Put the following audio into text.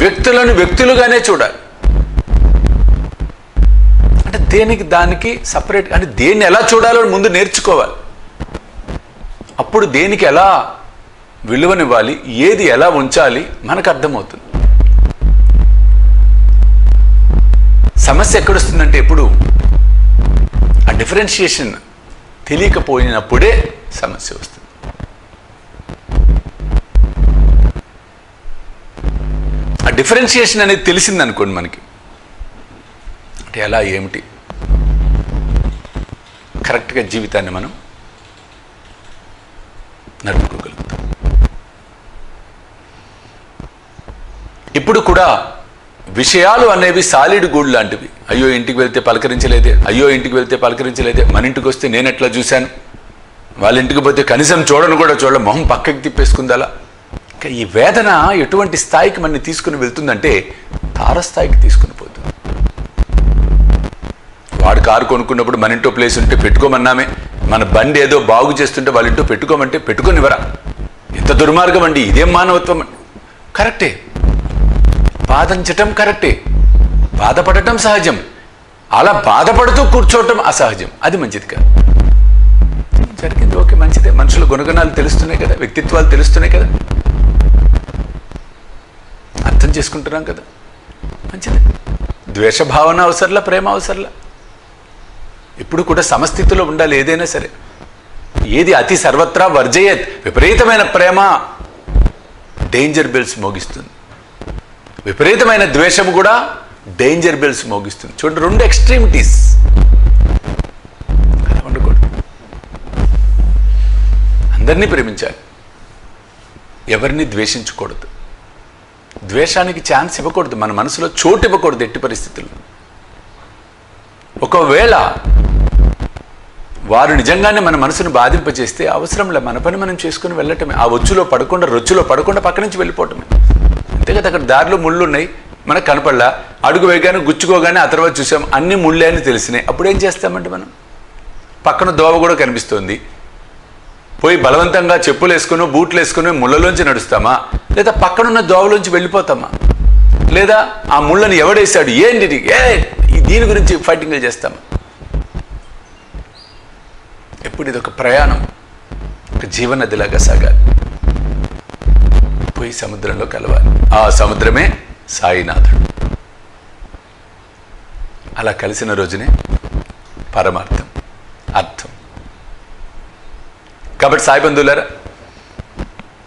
వ్యక్తులను వ్యక్తులుగానే చూడాలి అంటే దేనికి దానికి సపరేట్ అంటే దేన్ని ఎలా చూడాలో ముందు నేర్చుకోవాలి అప్పుడు దేనికి ఎలా విలువనివ్వాలి ఏది ఎలా ఉంచాలి మనకు అర్థమవుతుంది సమస్య ఎక్కడొస్తుందంటే ఎప్పుడు ఆ డిఫరెన్షియేషన్ తెలియకపోయినప్పుడే సమస్య వస్తుంది ఆ డిఫరెన్షియేషన్ అనేది తెలిసింది అనుకోండి మనకి అంటే ఎలా ఏమిటి కరెక్ట్గా జీవితాన్ని మనం నడుపుకోగలుగుతాం ఇప్పుడు కూడా విషయాలు అనేవి సాలిడ్ గూడ్ లాంటివి అయ్యో ఇంటికి వెళ్తే పలకరించలేదే అయ్యో ఇంటికి వెళ్తే పలకరించలేదే మన ఇంటికి వస్తే నేను ఎట్లా చూశాను వాళ్ళ ఇంటికి పోతే కనీసం చూడను కూడా చూడ మొహం పక్కకి తిప్పేసుకుంది అలా ఇంకా ఈ వేదన ఎటువంటి స్థాయికి మనని తీసుకుని వెళ్తుందంటే తారస్థాయికి తీసుకుని పోతుంది వాడు కారు కొనుక్కున్నప్పుడు మన ఇంటో ప్లేస్ ఉంటే పెట్టుకోమన్నామే మన బండి ఏదో బాగు చేస్తుంటే వాళ్ళ ఇంటో పెట్టుకోమంటే పెట్టుకోనివ్వరా ఎంత దుర్మార్గం అండి ఇదేం మానవత్వం అండి కరెక్టే బాధించటం కరెక్టే బాధపడటం సహజం అలా బాధపడుతూ కూర్చోవటం అసహజం అది మంచిది కాదు జరిగింది ఓకే మంచిదే మనుషుల గుణగణాలు తెలుస్తున్నాయి కదా వ్యక్తిత్వాలు తెలుస్తున్నాయి కదా అర్థం చేసుకుంటున్నాం కదా మంచిదే ద్వేషభావన అవసరంలా ప్రేమ అవసరంలా ఇప్పుడు కూడా సమస్థితిలో ఉండాలి ఏదైనా సరే ఏది అతి సర్వత్రా వర్జయత్ విపరీతమైన ప్రేమ డేంజర్ బెల్స్ మోగిస్తుంది విపరీతమైన ద్వేషం కూడా డేంజర్ బెల్స్ మోగిస్తుంది చూడండి రెండు ఎక్స్ట్రీమిటీస్ అలా ఉండకూడదు అందరినీ ప్రేమించాలి ఎవరిని ద్వేషించకూడదు ద్వేషానికి ఛాన్స్ ఇవ్వకూడదు మన మనసులో చోటు ఇవ్వకూడదు ఎట్టి పరిస్థితుల్లో ఒకవేళ వారు నిజంగానే మన మనసును బాధింపచేస్తే అవసరంలే మన పని మనం చేసుకుని వెళ్ళటమే ఆ వచ్చులో పడకుండా రొచ్చులో పడకుండా పక్క నుంచి వెళ్ళిపోవటమే అంతే కదా అక్కడ దారిలో ముళ్ళు ఉన్నాయి మనకు కనపడలా అడుగు వేయగానే గుచ్చుకోగానే ఆ తర్వాత చూసాం అన్ని ముళ్ళే అని తెలిసినాయి అప్పుడు ఏం చేస్తామంటే మనం పక్కన దోవ కూడా కనిపిస్తుంది పోయి బలవంతంగా చెప్పులు వేసుకుని బూట్లు వేసుకుని ముళ్ళలోంచి నడుస్తామా లేదా పక్కనున్న దోవలోంచి వెళ్ళిపోతామా లేదా ఆ ముళ్ళని ఎవడేశాడు ఏంటి ఇది? ఏ ఈ దీని గురించి ఫైటింగ్లు చేస్తామా ఎప్పుడు ఇది ఒక ప్రయాణం ఒక జీవనదిలాగా సాగాలి పోయి సముద్రంలో కలవాలి ఆ సముద్రమే సాయినాథుడు అలా కలిసిన రోజునే పరమార్థం అర్థం కాబట్టి సాయి బంధువులారా